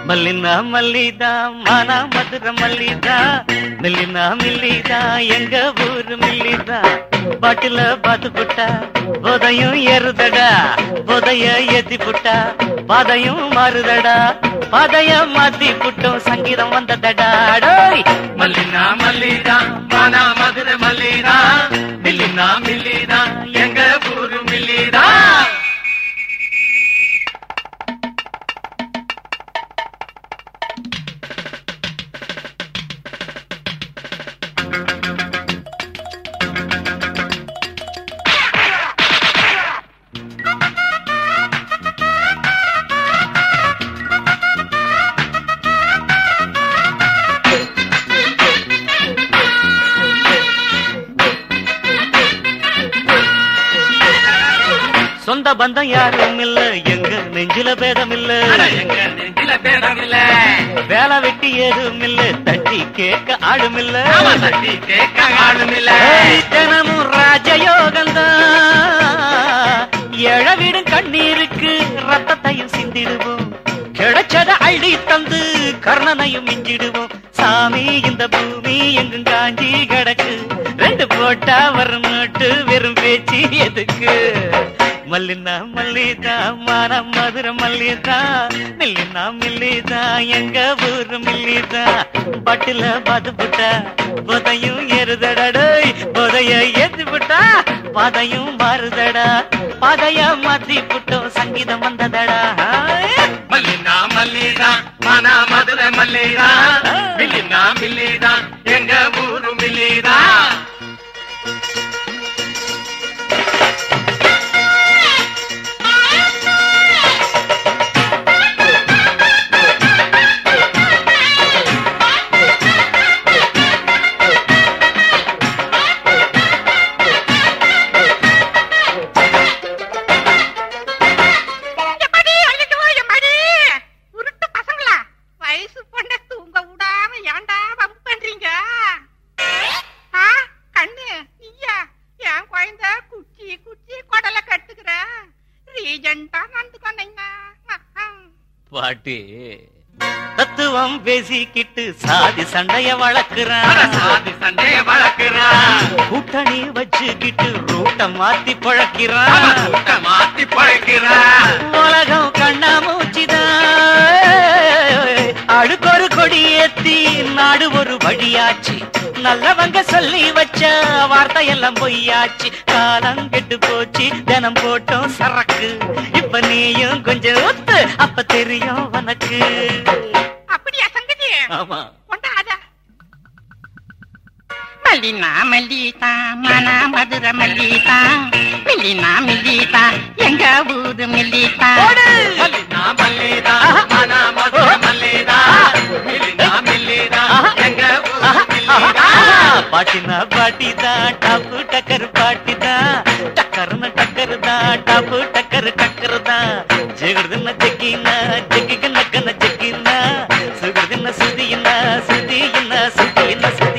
மல்லினா மல்லிதா மானா மதுர மல்லிதா மில்லினா மில்லிதா எங்க ஊரு மில்லிதா பாட்டில பாத்து புட்டா போதையும் ஏறுதடா போதைய ஏத்தி புட்டா பாதையும் மாறுதடா பாதைய மாத்தி புட்டும் சங்கீதம் வந்ததடா டோய் மல்லினா மல்லிதா மானா மதுர மல்லிதா மில்லினா மில்லிதா எங்க ஊரு மில்லிதா சொந்த பந்தம் யாரும் இல்ல எங்க நெஞ்சில பேதம் இல்ல எங்க நெஞ்சில பேதம் இல்ல வேலை வெட்டி ஏதும் இல்ல தட்டி கேட்க ஆடும் இல்ல நாம தட்டி கேட்க ஆளும் இல்ல ஏய், தினமும் ராஜயோகந்தான் எழவிடும் கண்ணீருக்கு ரத்தத்தையும் சிந்திடுவோம் கிடைச்சத அள்ளி தந்து கர்ணனையும் மிஞ்சிடுவோம் சாமி இந்த பூமி எங்கும் காஞ்சி கிடக்கு ரெண்டு போட்டா வரும் நோட்டு வெறும் பேச்சு எதுக்கு மல்லினா மல்லிதா மானம் மதுர மல்லிதா மில்லினா மில்லிதா எங்க ஊரு மில்லிதா பட்டுல பாத்து புட்டா புதையும் எருதடடோய் புதைய ஏத்தி புட்டா பாதையும் மாறுதடா பாதைய மாத்தி புட்டோம் சங்கீதம் வந்ததடா மல்லினா மல்லிதா மனா மதுர மல்லிதா மில்லினா மில்லிதா எங்க ஊரு மில்லிதா எம்மாடி, ஐயோ, எம்மாடி. உருட்டு பசங்களா வயசு பொண்ண தூங்க விடாம ஏன்டா வம்பு பண்றீங்க ஆ, கண்ணு நீயா என் குழந்தை குச்சி குச்சி குடலை கட்டுக்கிற ரீஜெண்டா நடந்துக்கொண்டீங்க பாட்டி தத்துவம் பேசிக்கிட்டு சாதி சண்டைய அட வளர்க்கிறான் சாதி சண்டைய வளர்க்கிறான் கூட்டணி வச்சுக்கிட்டு ரூட்ட மாத்தி அவன் பழக்கிறான் கூட்ட மாத்தி பழைக்கிறான் உலகம் கண்ணா மூச்சுதான் அடுக்கொரு கொடி ஏத்தி நாடு ஒரு வழியாச்சு நல்லவங்க சொல்லி வச்ச வார்த்தை எல்லாம் பொய்யாச்சு காலம் கெட்டு போச்சு தினம் போட்டோம் சரக்கு இப்ப நீயும் கொஞ்சம் ஒத்து அப்ப தெரியும் உனக்கு அப்படியா சங்கதி ஆமா கொண்டாத மல்லினா மல்லிதா மன மதுர மல்லிதா மில்லினா மில்லிதா எங்க ஊரு மில்லிதா மல்லினா மல்லிதா மனா மதுர மல்லிதா மில்லினா மில்லிதா எங்க ஊரு மில்லிதா பாட்டினா பாட்டிதா டாப்பு டக்கர் பாட்டிதா டக்கர்னு டக்கர் தான் டாப்பு டக்கர் டக்கர் தான் ஜெகர்துன்னு ஜெக்கினா ஜெக்கிக்கு நக்கன ஜெக்கினா சுகர்துன்னு சுதியினா சுதியினா சுதியினா சுதி